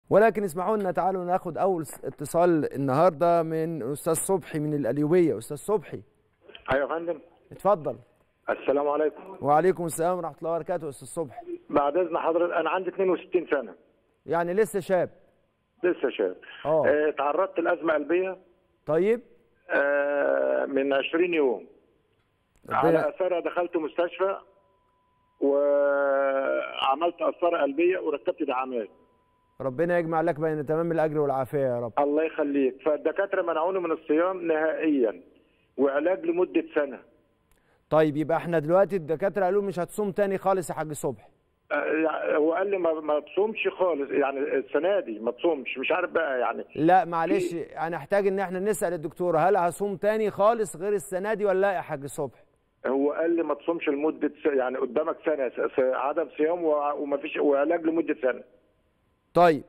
ولكن اسمحوا لنا تعالوا ناخد اول اتصال النهارده من استاذ صبحي من القليوبيه استاذ صبحي ايوه يا فندم اتفضل السلام عليكم وعليكم السلام ورحمه الله وبركاته استاذ صبحي بعد اذن حضرتك انا عندي 62 سنه يعني لسه شاب لسه شاب اه آه، تعرضت لازمه قلبيه طيب آه، من 20 يوم على ربنا اثرها دخلت مستشفى وعملت قسطره قلبيه وركبت دعامات ربنا يجمع لك بين تمام الاجر والعافيه يا رب الله يخليك فالدكاتره منعوني من الصيام نهائيا وعلاج لمده سنه طيب يبقى احنا دلوقتي الدكاتره قالوا مش هتصوم تاني خالص يا حاج صبحي آه، هو قال لي ما, ما تصومش خالص يعني السنه دي ما تصومش مش عارف بقى يعني لا معلش انا احتاج ان احنا نسال الدكتوره هل هصوم تاني خالص غير السنه دي ولا لا يا حاج صبحي هو قال لي ما تصومش لمده س- يعني قدامك سنه س- س- عدم صيام وع- ومفيش وعلاج لمده سنه طيب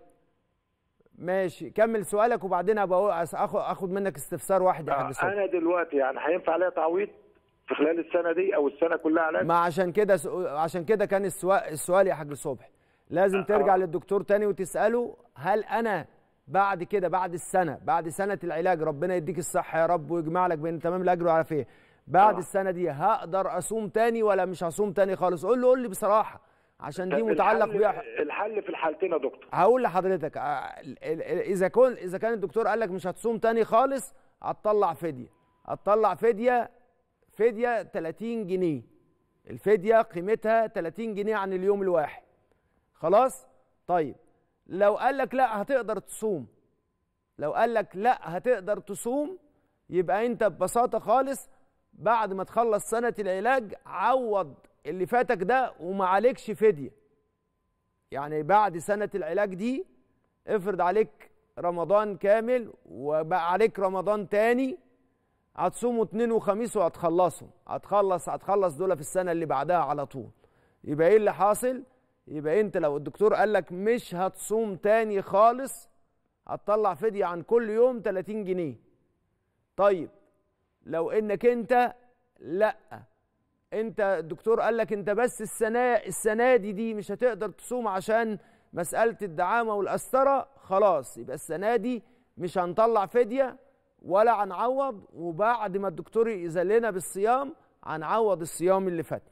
ماشي كمل سؤالك وبعدين ابقى أقول- اخد اخد منك استفسار واحد يا حاج صبحي انا دلوقتي يعني هينفع عليا تعويض في خلال السنه دي او السنه كلها علاج ما عشان كده سؤ- عشان كده كان السؤال السؤال يا حاج صبحي لازم ترجع آه. للدكتور تاني وتساله هل انا بعد كده بعد السنه بعد سنه العلاج ربنا يديك الصحه يا رب ويجمع لك بين تمام الاجر والعافيه بعد آه. السنه دي هقدر اصوم تاني ولا مش هصوم تاني خالص قول له قول لي بصراحه عشان دي طب متعلق الحل- بيها الحل في الحالتين يا دكتور هقول لحضرتك آه، ال- ال- ال- اذا كن اذا كان الدكتور قال لك مش هتصوم تاني خالص هتطلع فديه هتطلع فديه فديه 30 جنيه الفديه قيمتها 30 جنيه عن اليوم الواحد خلاص طيب لو قال لك لا هتقدر تصوم لو قال لك لا هتقدر تصوم يبقى انت ببساطه خالص بعد ما تخلص سنه العلاج عوض اللي فاتك ده وما عليكش فديه يعني بعد سنة العلاج دي افرض عليك رمضان كامل وبقى عليك رمضان تاني هتصوموا اتنين وخميس وهتخلصهم هتخلص هتخلص دول في السنة اللي بعدها على طول يبقى ايه اللي حاصل يبقى انت لو الدكتور قال لك مش هتصوم تاني خالص هتطلع فدية عن كل يوم 30 جنيه طيب لو انك انت لا انت الدكتور قال لك انت بس السنه السنه دي دي مش هتقدر تصوم عشان مساله الدعامه والقسطره خلاص يبقى السنه دي مش هنطلع فديه ولا هنعوض وبعد ما الدكتور يذلنا بالصيام هنعوض الصيام اللي فات